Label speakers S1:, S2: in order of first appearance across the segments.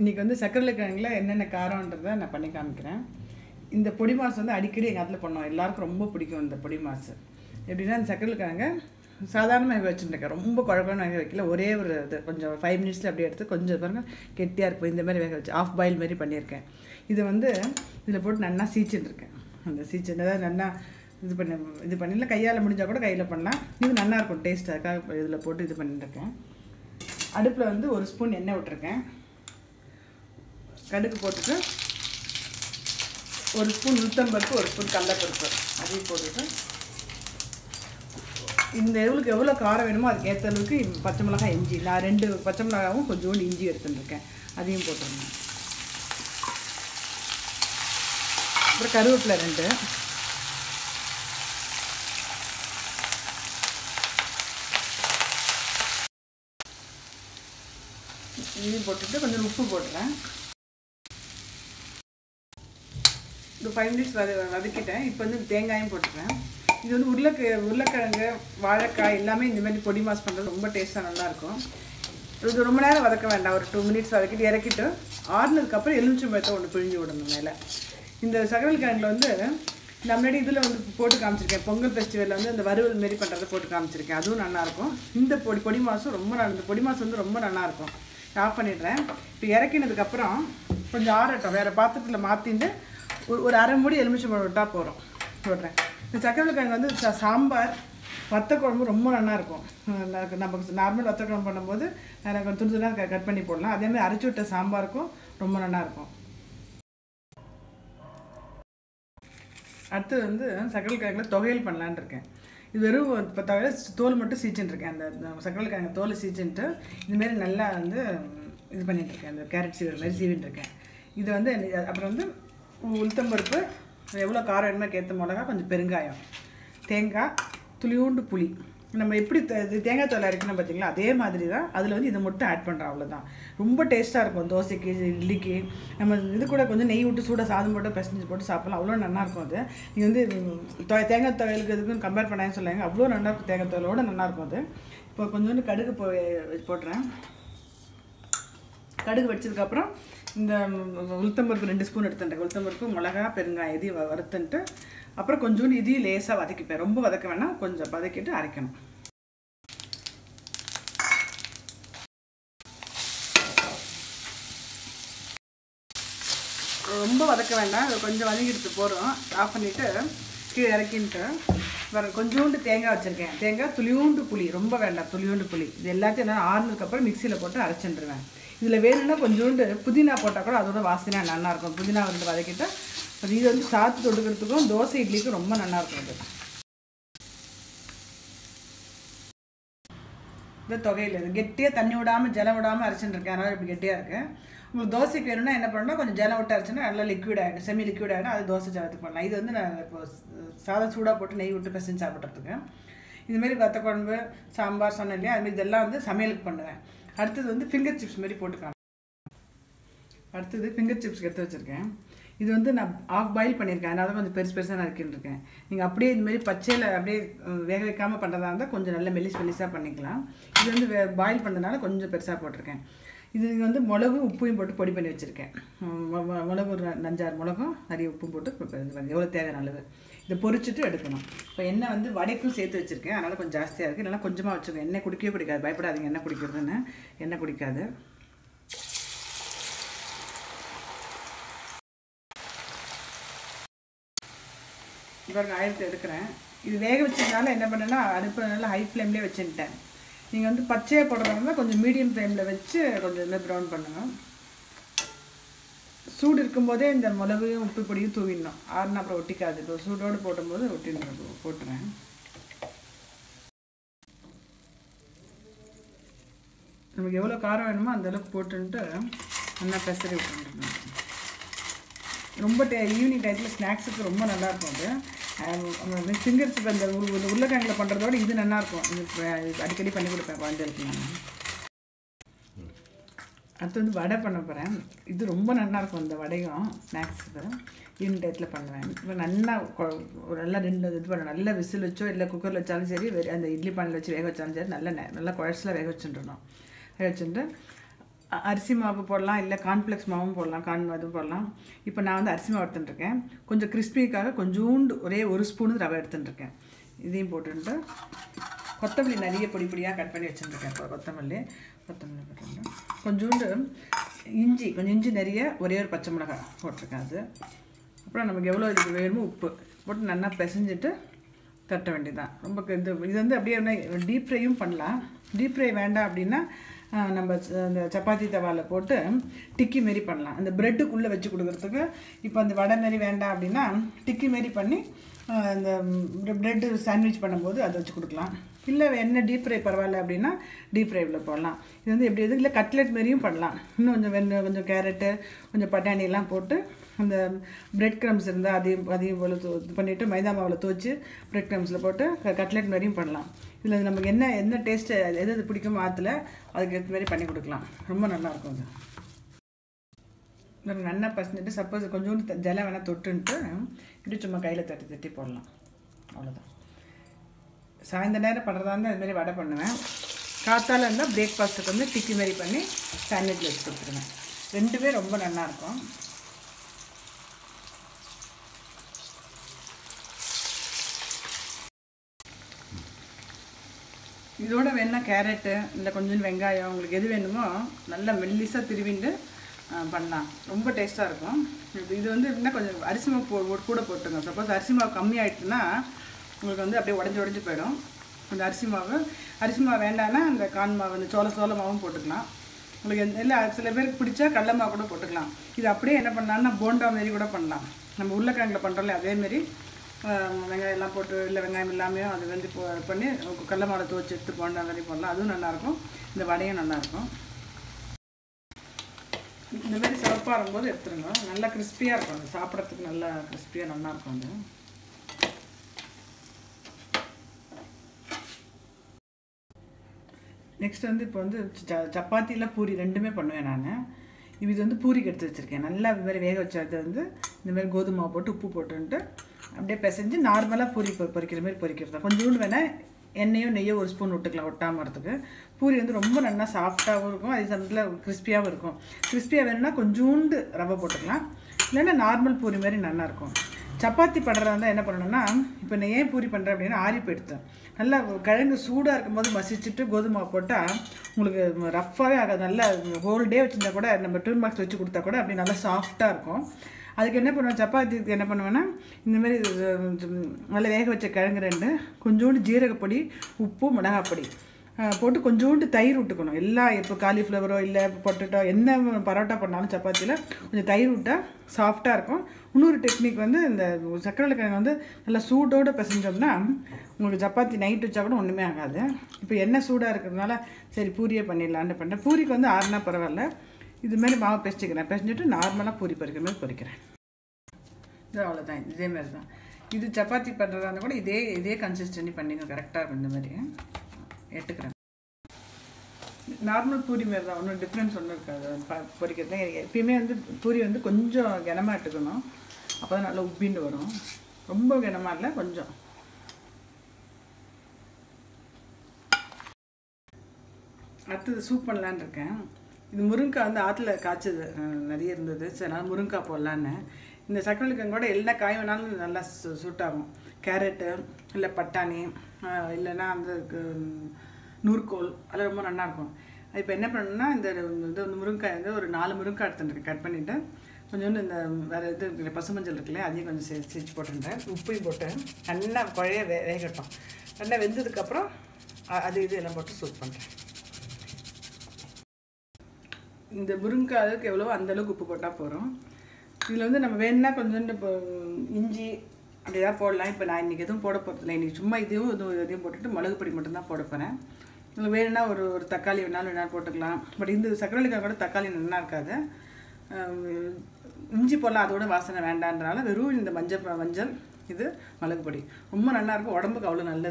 S1: இன்றைக்கி வந்து சக்கரை கிழங்குல என்னென்ன காரம்ன்றதை நான் பண்ணி காமிக்கிறேன் இந்த பொடி மாசு வந்து அடிக்கடி எங்கள் அதில் பண்ணோம் எல்லாருக்கும் ரொம்ப பிடிக்கும் இந்த பொடி மாசு எப்படின்னா இந்த சக்கரை கிழங்க சாதாரணமாக வேக வச்சுருக்கேன் ரொம்ப குழப்பம்னு வேக வைக்கல ஒரே ஒரு இது கொஞ்சம் ஃபைவ் மினிட்ஸில் அப்படியே எடுத்து கொஞ்சம் பாருங்க கெட்டியாக இருக்கும் இந்த மாதிரி வேக வச்சு ஆஃப் பாயில் மாதிரி பண்ணியிருக்கேன் இது வந்து இதில் போட்டு நல்லா சீச்சுன்னு இருக்கேன் அந்த சீச்சன் அதாவது நல்லா இது பண்ணி இது பண்ணல கையால் முடிஞ்சால் கூட கையில் பண்ணலாம் இது நல்லா இருக்கும் டேஸ்ட் அதுக்காக இதில் போட்டு இது பண்ணிட்டுருக்கேன் அடுப்பில் வந்து ஒரு ஸ்பூன் எண்ணெய் விட்டுருக்கேன் கடுகு போட்டுட்டு ஒரு ஸ்பூன் உளுத்தம்பருப்பு ஒரு ஸ்பூன் கடலப்பருப்பு அதையும் போட்டுட்டு இந்த எவ்வளோக்கு எவ்வளோ காரம் வேணுமோ அதுக்கு ஏற்ற அளவுக்கு பச்சை மிளகாய் இஞ்சி நான் ரெண்டு பச்சை மிளகாவும் கொஞ்சோண்டு இஞ்சி எடுத்துட்டுருக்கேன் அதையும் போட்டுருங்க அப்புறம் கருவேப்பிலை ரெண்டு இதையும் போட்டுட்டு கொஞ்சம் உப்பு போட்டுறேன் ஒரு ஃபைவ் மினிட்ஸ் வத வதக்கிட்டேன் இப்போ வந்து தேங்காயும் போட்டுக்கிறேன் இது வந்து உருளைக்கு உருளைக்கிழங்கு வாழைக்காய் எல்லாமே இந்த மாதிரி பொடி மாஸ் பண்ணுறது ரொம்ப டேஸ்ட்டாக நல்லாயிருக்கும் இது ரொம்ப நேரம் வதக்க வேண்டாம் ஒரு டூ மினிட்ஸ் வதக்கிட்டு இறக்கிட்டு ஆறுனதுக்கப்புறம் எலுமிச்சம்பழத்தை ஒன்று பிழிஞ்சு விடணும் மேலே இந்த சகவல் கிழங்குல வந்து நான் முன்னாடி இதில் வந்து போட்டு காமிச்சிருக்கேன் பொங்கல் ஃபெஸ்டிவலில் வந்து அந்த வறுவல் மாரி பண்ணுறதை போட்டு காமிச்சிருக்கேன் அதுவும் நல்லாயிருக்கும் இந்த பொடி பொடி மாதம் ரொம்ப நல்லா இந்த பொடி மாதம் வந்து ரொம்ப நல்லாயிருக்கும் ஆஃப் பண்ணிடுறேன் இப்போ இறக்கினதுக்கப்புறம் கொஞ்சம் ஆறட்டும் வேறு பாத்திரத்தில் மாற்றிட்டு ஒரு ஒரு அரை மூடி எலுமிச்சம்பழம் விட்டால் போகிறோம் போடுறேன் இந்த சக்கரை கிழங்கு வந்து சா- சாம்பார் வத்த குழம்பு ரொம்ப நல்லா இருக்கும் அஹ் நமக்கு நார்மல் வத்த குழம்பு பண்ணும்போது எனக்கு துண்டு துண்டாக கட் பண்ணி போடலாம் அதே மாதிரி அரைச்சி விட்ட சாம்பாருக்கும் ரொம்ப நல்லா இருக்கும் அடுத்தது வந்து சக்கரை கிழங்குல துவையல் பண்ணலான்னு இருக்கேன் இது வெறும் இப்போ தவிர தோல் மட்டும் சீச்சுன்னு இருக்கேன் அந்த சக்கரை கிழங்கு தோலை சீச்சுன்ட்டு இதுமாரி நல்லா வந்து இது பண்ணிட்டு இருக்கேன் அந்த கேரட் சீவிற மாதிரி சீவின்னு இருக்கேன் இது வந்து என்ன- அப்புறம் வந்து உளுத்தம்பருப்பு எவ்வளோ காரம் வேணுமோ ஏற்ற மிளகா கொஞ்சம் பெருங்காயம் தேங்காய் துளியூண்டு புளி நம்ம எப்படி த- இது தேங்காய் தோலை அரைக்கணும் பார்த்தீங்களா அதே மாதிரி தான் அதில் வந்து இதை மட்டும் ஆட் பண்ணுறோம் அவ்வளோதான் ரொம்ப டேஸ்ட்டாக இருக்கும் தோசைக்கு இட்லிக்கு நம்ம இது கூட கொஞ்சம் நெய் விட்டு சூடாக சாதம் போட்டு பிசைஞ்சு போட்டு சாப்பிடலாம் அவ்வளோ நல்லா இருக்கும் அது நீங்கள் வந்து ம், தொ- தேங்காய் துவையலுக்கு இதுக்கும் கம்பேர் பண்ணான்னு சொல்லுவாங்க அவ்வளோ நல்லா இருக்கும் தேங்காய் துவையலோட நல்லா இருக்கும் அது இப்போ கொஞ்சோண்டு கடுகு போ போட்டுறேன் கடுகு வச்சதுக்கப்புறம் இந்த ம், உளுத்தம்பருப்பு ரெண்டு ஸ்பூன் எடுத்துட்டேன் உளுத்தம்பருப்பு மிளகா பெருங்காயம் இதையும் வ- வறுத்துன்ட்டு அப்புறம் கொஞ்சோண்டு இதையும் லேசாக வதக்கிப்பேன் ரொம்ப வதக்க வேணாம் கொஞ்சம் வதக்கிட்டு அரைக்கணும் ரொம்ப வதக்க வேண்டாம் அது கொஞ்சம் வதங்கிடுத்து போகிறோம் ஆஃப் பண்ணிவிட்டு கீழே இறக்கின்ட்டு வேறு கொஞ்சோண்டு தேங்காய் வச்சுருக்கேன் தேங்காய் துளியூண்டு புளி ரொம்ப வேண்டாம் துளியூண்டு புளி இது எல்லாத்தையும் நான் ஆறுனதுக்கப்புறம் மிக்சியில் போட்டு அரைச்சிட்டுருவேன் இதில் வேணும்னா கொஞ்சோண்டு புதினா போட்டால் கூட அதோட வாசனையாக நல்லாயிருக்கும் புதினா வந்து வதக்கிட்டு அது இது வந்து சாத்து தொடுக்கிறதுக்கும் தோசை இட்லிக்கும் ரொம்ப நல்லாயிருக்கும் அது இந்த தொகையில் இது கெட்டியாக தண்ணி விடாமல் ஜலம் விடாமல் அரைச்சிட்டு இருக்கேன் அதனால் இப்படி கெட்டியாக இருக்கு உங்களுக்கு தோசைக்கு வேணும்னா என்ன பண்ணணும் கொஞ்சம் ஜலம் விட்டு அரைச்சுன்னா நல்லா லிக்விட் ஆகிடும் செமி லிக்விட் ஆகிடும் அது தோசை சாதத்துக்கு பண்ணலாம் இது வந்து நான் இப்போ சாதம் சூடாக போட்டு நெய் விட்டு பிசைஞ்சு சாப்பிட்றதுக்கு இதுமாரி வத்த குழம்பு சாம்பார் சொன்னேன் இல்லையா அதுமாரி இதெல்லாம் வந்து சமையலுக்கு பண்ணுவேன் அடுத்தது வந்து ஃபிங்கர் சிப்ஸ் மாதிரி போட்டுக்கலாம் அடுத்தது ஃபிங்கர் சிப்ஸ் எடுத்து வச்சுருக்கேன் இது வந்து நான் ஆஃப் பாயில் பண்ணியிருக்கேன் அதனால கொஞ்சம் பெருசு பெருசாக நறுக்கின்னு இருக்கேன் நீங்கள் அப்படியே இந்த மாதிரி பச்சையில் அப்படியே அஹ், வேக வைக்காமல் பண்ணுறதா இருந்தால் கொஞ்சம் நல்ல மெல்லிஸ் மெல்லிஸாக பண்ணிக்கலாம் இது வந்து வே பாயில் பண்ணதுனால கொஞ்சம் பெருசாக போட்டிருக்கேன் இது வந்து மிளகு உப்பையும் போட்டு பொடி பண்ணி வச்சுருக்கேன் உம், மொ- மொ- மிளகு ஒரு நஞ்சாறு மிளகும் நிறைய உப்பும் போட்டு இப்ப இது பண்ணி- எவ்வளோ தேவையான அளவு இதை பொரிச்சிட்டு எடுக்கணும் இப்போ எண்ணெய் வந்து வடைக்கும் சேர்த்து வச்சுருக்கேன் அதனால் கொஞ்சம் ஜாஸ்தியாக இருக்குது இல்லைனா கொஞ்சமாக வச்சுருக்கேன் எண்ணெய் குடிக்கவே குடிக்காது பயப்படாதீங்க எண்ணெய் குடிக்கிறதுன்னு எண்ணெய் குடிக்காது பாருங்க ஆயிரத்தி எடுக்கிறேன் இது வேக வச்சதுனால என்ன பண்ணேன்னா அடுப்பு நல்லா ஹை ஃப்ளேம்லேயே வச்சுட்டேன் நீங்கள் வந்து பச்சையாக போடுறதா கொஞ்சம் மீடியம் ஃப்ளேமில் வச்சு கொஞ்சம் இந்த ப்ரௌன் பண்ணுங்க சூடு இருக்கும்போதே இந்த மிளகையும் உப்பு பொடியும் தூவிடணும் ஆறுனா அப்புறம் ஒட்டிக்காது இப்போ சூடோடு போடும்போது ஒட்டிடணும் போட்டுறேன் நமக்கு எவ்வளோ காரம் வேணுமோ அந்த அளவுக்கு போட்டுன்ட்டு நல்லா பெசரி விட்டுருணும் ரொம்ப டே ஈவினிங் டைத்தில் ஸ்நாக்ஸுக்கு ரொம்ப நல்லாயிருக்கும் அது ஃபிங்கர்ஸ் இப்போ இந்த உரு- உரு- உருளைக்கிழங்குல பண்ணுறதோட இது நல்லாயிருக்கும் இது இப்ப இது அடிக்கடி பண்ணி கொடுப்பேன் குழந்தைகளுக்கு நான் அடுத்து வந்து வடை பண்ண போகிறேன் இது ரொம்ப நல்லாயிருக்கும் இந்த வடையும் ஸ்நாக்ஸுக்கு ஈவினிங் டயத்தில் பண்ணுவேன் இப்போ நல்லா கொ- ஒரு நல்லா ரெண்டு இது பண்ண நல்ல விசில் வச்சோ இல்லை குக்கரில் வச்சாலும் சரி வெறும் அந்த இட்லி பானையில் வச்சு வேக வச்சாலும் சரி நல்ல நெ- நல்லா குழச்சில் வேக வச்சுட்டுணும் வேக வச்சுட்டு அ- அரிசி மாவு போடலாம் இல்லை கார்ன்ஃப்ளெக்ஸ் மாவும் போடலாம் கார்ன் இதுவும் போடலாம் இப்போ நான் வந்து அரிசி மாவு எடுத்துட்டுருக்கேன் கொஞ்சம் கிறிஸ்பிக்காக கொஞ்சோண்டு ஒரே ஒரு ஸ்பூன் ரவை எடுத்துட்டுருக்கேன் இதையும் போட்டுட்டு கொத்தமல்லி நிறைய பொடி பொடியாக கட் பண்ணி வச்சுட்டுருக்கேன் இப்போ கொத்தமல்லி கொத்தமல்லி போட்டுட்டு கொஞ்சோண்டு இஞ்சி கொஞ்சம் இஞ்சி நிறைய ஒரே ஒரு பச்சை மிளகாய் போட்டிருக்கேன் அது அப்புறம் நமக்கு எவ்வளோ இதுக்கு வேணுமோ உப்பு போட்டு நல்லா பிசைஞ்சிட்டு தட்ட வேண்டியதுதான் ரொம்ப க- இது இது வந்து அப்படியே டீப் ஃப்ரையும் பண்ணலாம் டீப் ஃப்ரை வேண்டாம் அப்படின்னா ஆஹ், நம்ம ச- அந்த சப்பாத்தி தவாவில் போட்டு டிக்கி மாரி பண்ணலாம் அந்த ப்ரெட்டுக்குள்ளே வச்சு கொடுக்குறதுக்கு இப்போ அந்த வடை மாரி வேண்டாம் அப்படின்னா டிக்கி மாரி பண்ணி ஆஹ், அந்த ப்ரெட்டு சாண்ட்விச் பண்ணும்போது அதை வச்சு கொடுக்கலாம் இல்லை என்ன டீப் ஃப்ரை பரவாயில்ல அப்படின்னா டீப் ஃப்ரைவில் போடலாம் இது வந்து எப்படி இது இல்லை கட்லெட் மாரியும் பண்ணலாம் இன்னும் கொஞ்சம் வெண்ணெய் கொஞ்சம் கேரட்டு கொஞ்சம் பட்டாணி எல்லாம் போட்டு அந்த பிரெட் க்ரம்ஸ் இருந்தால் அதையும் அதையும் போல் தூ இது பண்ணிவிட்டு மைதா மாவில் துவச்சி பிரெட் க்ரம்ஸில் போட்டு க- கட்லெட் மாதிரியும் பண்ணலாம் இதில் நமக்கு என்ன என்ன டேஸ்ட்டு எது எது பிடிக்குமோ ஆற்றுல அதுக்கு ஏற்ற மாதிரி பண்ணி கொடுக்கலாம் ரொம்ப நல்லாயிருக்கும் அது நம்ம நல்லா பசஞ்சிட்டு சப்போஸ் கொஞ்சோண்டு த- ஜலம் வேணால் தொட்டுன்ட்டு இப்படி சும்மா கையில் தட்டி தட்டி போடலாம் அவ்வளோதான் சாயந்தர நேரம் பண்ணுறதா இருந்தால் அதுமாரி வடை பண்ணுவேன் காத்தால இருந்தால் பிரேக்ஃபாஸ்ட்டுக்கு வந்து டிக்கி மாதிரி பண்ணி சாண்ட்விச்சில் வச்சு கொடுத்துருவேன் ரெண்டுமே ரொம்ப நல்லாயிருக்கும் இதோட வேணா கேரட்டு இல்லை கொஞ்சம் வெங்காயம் உங்களுக்கு எது வேணுமோ நல்லா மெல்லிசாக திருவிண்டு ஆ, பண்ணலாம் ரொம்ப டேஸ்ட்டாக இருக்கும் இது இது வந்து எப்படின்னா கொஞ்சம் அரிசி மாவு போ போ- கூட போட்டுங்க சப்போஸ் அரிசி மாவு கம்மி ஆயிட்டுன்னா உங்களுக்கு வந்து அப்படியே உடஞ்சி உடஞ்சி போயிடும் அந்த அரிசி மாவு அரிசி மாவு வேண்டாம்னா அந்த கான் மாவு அந்த சோள சோள மாவும் போட்டுக்கலாம் உங்களுக்கு எந்த இல்லை சில பேருக்கு பிடிச்சா கடல மாவு கூட போட்டுக்கலாம் இது அப்படியே என்ன பண்ணலாம்னா போண்டா மாரி கூட பண்ணலாம் நம்ம உருளைக்கிழங்குல பண்ணுறோம்ல அதேமாரி வெங்காயம் எல்லாம் போட்டு இல்லை வெங்காயம் இல்லாமையும் அது வந்து போ பண்ணி கடல மாவை துவச்சி எடுத்து போண்டா மாதிரி பண்ணலாம் அதுவும் நல்லாயிருக்கும் இந்த வடையும் நல்லாயிருக்கும் இந்த மாதிரி சிவப்பாக இருக்கும்போது எடுத்துருங்க நல்லா கிறிஸ்பியாக இருக்கும் அது சாப்பிட்றதுக்கு நல்லா கிறிஸ்பியாக நல்லாயிருக்கும் அது நெக்ஸ்ட் வந்து இப்போ வந்து ச சப்பாத்தியில் பூரி ரெண்டுமே பண்ணுவேன் நான் இது வந்து பூரிக்கு எடுத்து வச்சுருக்கேன் நல்லா இது மாதிரி வேக வச்சது வந்து இந்த மாதிரி கோதுமை மாவு போட்டு உப்பு போட்டுன்ட்டு அப்படியே பிசைஞ்சு நார்மலாக பூரி பொ- பொரிக்கிற மாதிரி பொரிக்கிறது தான் கொஞ்சோண்டு வேணால் எண்ணெயும் நெய்யோ ஒரு ஸ்பூன் விட்டுக்கலாம் ஒட்டாமல் வரதுக்கு பூரி வந்து ரொம்ப நல்லா சாஃப்டாகவும் இருக்கும் அதே சமயத்தில் கிறிஸ்பியாகவும் இருக்கும் கிறிஸ்பியாக வேணும்னா கொஞ்சோண்டு ரவை போட்டுக்கலாம் இல்லைன்னா நார்மல் பூரி மாதிரி நல்லா இருக்கும் சப்பாத்தி பண்ணுறதா இருந்தால் என்ன பண்ணணும்னா இப்போ நான் ஏன் பூரி பண்ணுறேன் அப்படின்னா ஆரி போயிடுத்தேன் நல்லா கிழங்கு சூடாக இருக்கும்போது மசிச்சுட்டு கோதுமை மாவு போட்டால் உங்களுக்கு ரஃப்பாகவே ஆகாது நல்லா ஹோல் டே வச்சுருந்தா கூட நம்ம டூன் பாக்ஸ் வச்சு கொடுத்தா கூட அப்படி நல்லா சாஃப்டாக இருக்கும் அதுக்கு என்ன பண்ணுவேன் சப்பாத்திக்கு என்ன பண்ணுவேன்னா இந்த மாதிரி இது, நல்லா வேக வச்ச கிழங்கு ரெண்டு கொஞ்சோண்டு ஜீரகப்பொடி உப்பு மிளகாப்பொடி அஹ், போட்டு கொஞ்சோண்டு தயிர் விட்டுக்கணும் எல்லா இப்போ காலிஃப்ளவரோ இல்லை பொட்டேட்டோ என்ன பரோட்டா பண்ணாலும் சப்பாத்தியில் கொஞ்சம் தயிர் விட்டால் சாஃப்டாக இருக்கும் இன்னொரு டெக்னிக் வந்து இந்த சக்கரை கிழங்கு வந்து நல்லா சூடோடு பிசைஞ்சோம்னா உங்களுக்கு சப்பாத்தி நைட் வச்சா கூட ஒன்றுமே ஆகாது இப்போ எண்ணெய் சூடாக இருக்கிறதுனால சரி பூரியே பண்ணிடலான்னு பண்ணுறேன் பூரிக்கு வந்து ஆறுனா பரவாயில்ல இது மாதிரி மாவு பிசைச்சிக்கிறேன் பிசைஞ்சிட்டு நார்மலாக பூரி பொரிக்கிற மாதிரி பொரிக்கிறேன் இது அவ்வளோதான் இதே மாதிரி தான் இது சப்பாத்தி பண்ணுறதா இருந்தால் கூட இதே இதே கன்சிஸ்டன்சி பண்ணிங்க கரெக்டாக இருக்கும் இந்த மாதிரி எடுத்துக்கிறேன் நார்மல் பூரி மாதிரி தான் ஒன்றும் டிஃப்ரென்ஸ் ஒன்றும் இருக்காது ப- பொரிக்கிறது தான் எப்பயுமே வந்து பூரி வந்து கொஞ்சம் கனமாக எடுத்துக்கணும் அப்போ தான் நல்லா உப்பிண்டு வரும் ரொம்ப கனமாக இல்லை கொஞ்சம் அடுத்தது சூப் பண்ணலான்னு இருக்கேன் இது முருங்கைக்காய் வந்து ஆற்றுல காய்ச்சது அஹ், நிறைய இருந்தது சரி அதனால் முருங்கைக்காய் போடலான்னு இந்த சக்கரவள்ளிக்காய் கூட எல்லா காய் வேணாலும் நல்லா சு சூட் ஆகும் கேரட்டு இல்லை பட்டாணி அஹ், இல்லைன்னா அந்த கு- நூற்கோல் அதெல்லாம் ரொம்ப நல்லாயிருக்கும் இப்போ என்ன பண்ணணும்னா இந்த இது வந்து முருங்கைக்காய் வந்து ஒரு நாலு முருங்கைக்காய் எடுத்துட்டு கட் பண்ணிவிட்டு கொஞ்சோண்டு இந்த வேறு இது இருக்குல்ல பசுமஞ்சள் இருக்குல்லையா அதையும் கொஞ்சம் சே சேர்த்து போட்டுட்டேன் உப்பையும் போட்டு நல்லா குழைய வே வேகட்டும் நல்லா வெந்ததுக்கப்புறம் அ- அது இது எல்லாம் போட்டு சூப் பண்ணுறேன் இந்த முருங்கைக்காய் அளவுக்கு எவ்வளவோ அந்த அளவுக்கு உப்பு போட்டால் போகிறோம் இதில் வந்து நம்ம வேணும்னா கொஞ்சோண்டு இப்போ இஞ்சி அப்படி ஏதாவது போடலாம் இப்போ நான் இன்றைக்கி எதுவும் போட போகிறதில்ல இன்றைக்கி சும்மா இதையும் இதுவும் இதையும் போட்டுட்டு மிளகு பொடி மட்டும்தான் போட போகிறேன் உங்களுக்கு வேணும்னா ஒரு ஒரு தக்காளி வேணாலும் வேணாலும் போட்டுக்கலாம் பட் இந்த சக்கரவள்ளிக்காய் கூட தக்காளி நல்லா இருக்காது ஆம், இஞ்சி போடலாம் அதோட வாசனை வேண்டான்றனால வெறும் இந்த மஞ்சள் ப- மஞ்சள் இது மிளகு பொடி ரொம்ப நல்லா இருக்கும் உடம்புக்கு அவ்வளோ நல்லது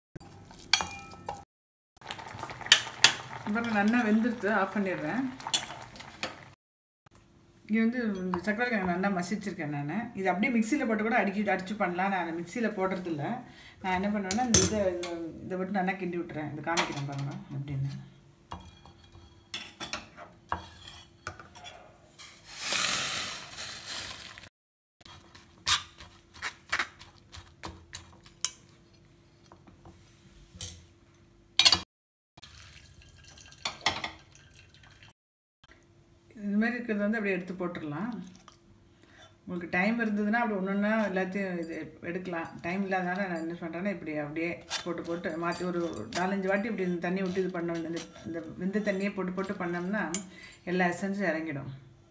S1: இப்போ நல்லா வெந்துடுத்து ஆஃப் பண்ணிடுறேன் இங்கே வந்து இந்த சக்கரை கிழங்கு நல்லா மசிச்சிருக்கேன் நான் இது அப்படியே மிக்சியில் போட்டு கூட அடிக்கி அடிச்சு பண்ணலாம் நான் மிக்சியில் போடுறதில்ல நான் என்ன பண்ணுவேன்னா இந்த இதை இதை- இதை விட்டு நல்லா கிண்டி விட்டுறேன் இது காமிக்கிறேன் பாருங்க அப்படின்னு இது மாதிரி இருக்கிறது வந்து அப்படியே எடுத்து போட்டுடலாம் உங்களுக்கு டைம் இருந்ததுன்னா அப்படி ஒன்று ஒன்றா எல்லாத்தையும் இது எடுக்கலாம் டைம் இல்லாதனால நான் என்ன பண்ணுறேன்னா இப்படி அப்படியே போட்டு போட்டு மாற்றி ஒரு நாலஞ்சு வாட்டி இப்படி இந்த தண்ணி விட்டு இது பண்ண இந்த இந்த வெந்த தண்ணியை போட்டு போட்டு பண்ணோம்னா எல்லா எசன்ஸும் இறங்கிடும்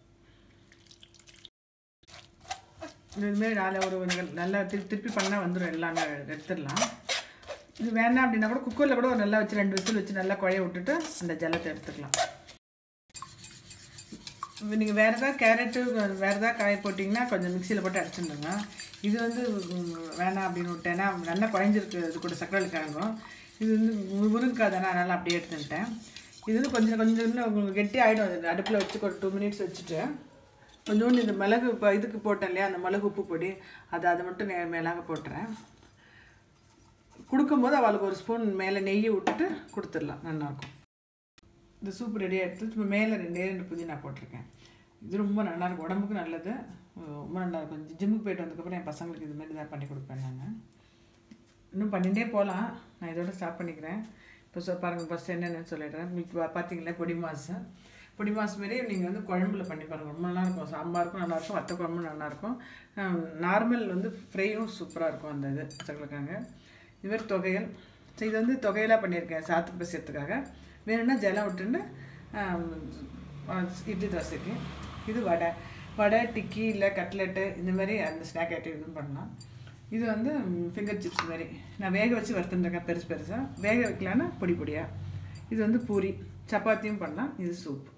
S1: இதுமாரி நாலு ஒரு ஒரு நல்லா திருப்பி திருப்பி பண்ணால் வந்துடும் எல்லாம் நான் எடுத்துடலாம் இது வேணாம் அப்படின்னா கூட குக்கரில் கூட ஒரு நல்லா வச்சு ரெண்டு விசில் வச்சு நல்லா குழைய விட்டுட்டு அந்த ஜலத்தை எடுத்துக்கலாம் நீங்கள் வேறு ஏதாவது கேரட்டு வேறு ஏதாவது காய போட்டிங்கன்னா கொஞ்சம் மிக்சியில் போட்டு அடிச்சுடுங்க இது வந்து ம், வேணாம் அப்படின்னு விட்டேன்னா நல்லா குழஞ்சிருக்கு இது கூட சக்கரை கிழங்கும் இது வந்து முருங்காதானே அதனால் அப்படியே எடுத்துட்டேன் இது வந்து கொஞ்சம் கொஞ்சம் இன்னும் உங்களுக்கு கெட்டி ஆகிடும் அது அடுப்பில் வச்சு ஒரு டூ மினிட்ஸ் வச்சுட்டு கொஞ்சோண்டு இந்த மிளகு இப்போ இதுக்கு போட்டேன் இல்லையா அந்த மிளகு உப்பு பொடி அதை அதை மட்டும் நே மேலாக போட்டுறேன் கொடுக்கும்போது அவளுக்கு ஒரு ஸ்பூன் மேலே நெய்யை விட்டுட்டு கொடுத்துடலாம் நல்லாயிருக்கும் இந்த சூப் ரெடி ஆகிடுத்து இப்போ மேலே ரெண்டே ரெண்டு புதினா போட்டிருக்கேன் இது ரொம்ப நல்லாயிருக்கும் உடம்புக்கு நல்லது அஹ் ரொம்ப நல்லா இருக்கும் ஜிம்முக்கு போயிட்டு வந்ததுக்கப்புறம் என் பசங்களுக்கு இது மாதிரி தான் பண்ணி கொடுப்பேன் நான் இன்னும் பண்ணிகிட்டே போகலாம் நான் இதோட ஸ்டாப் பண்ணிக்கிறேன் இப்போ சொ பாருங்கள் ஃபஸ்ட் என்னென்னு சொல்லிடுறேன் உங்களுக்கு பா- பார்த்தீங்களா பொடி மாசு பொடி மாசு மாரி நீங்கள் வந்து குழம்புல பண்ணி பாருங்கள் ரொம்ப நல்லா இருக்கும் சாம்பாருக்கும் நல்லாயிருக்கும் வத்த குழம்பும் நல்லாயிருக்கும் நார்மல் வந்து ஃப்ரையும் சூப்பராக இருக்கும் அந்த இது சக்கரைக்காங்க இவர் தொகையல் ஸோ இது வந்து தொகையலாக பண்ணியிருக்கேன் சாத்துக்கு பசியத்துக்காக வேணும்னா ஜலம் விட்டுன்னு ஆம், ஆ, இட்லி தோசைக்கு இது வடை வடை டிக்கி இல்லை கட்லெட்டு இந்த மாதிரி அந்த ஸ்நாக் ஐட்டம் இதுவும் பண்ணலாம் இது வந்து ஃபிங்கர் சிப்ஸ் மாதிரி நான் வேக வச்சு வறுத்துருக்கேன் பெருசு பெருசாக வேக வைக்கலான்னா பொடி பொடியாக இது வந்து பூரி சப்பாத்தியும் பண்ணலாம் இது சூப்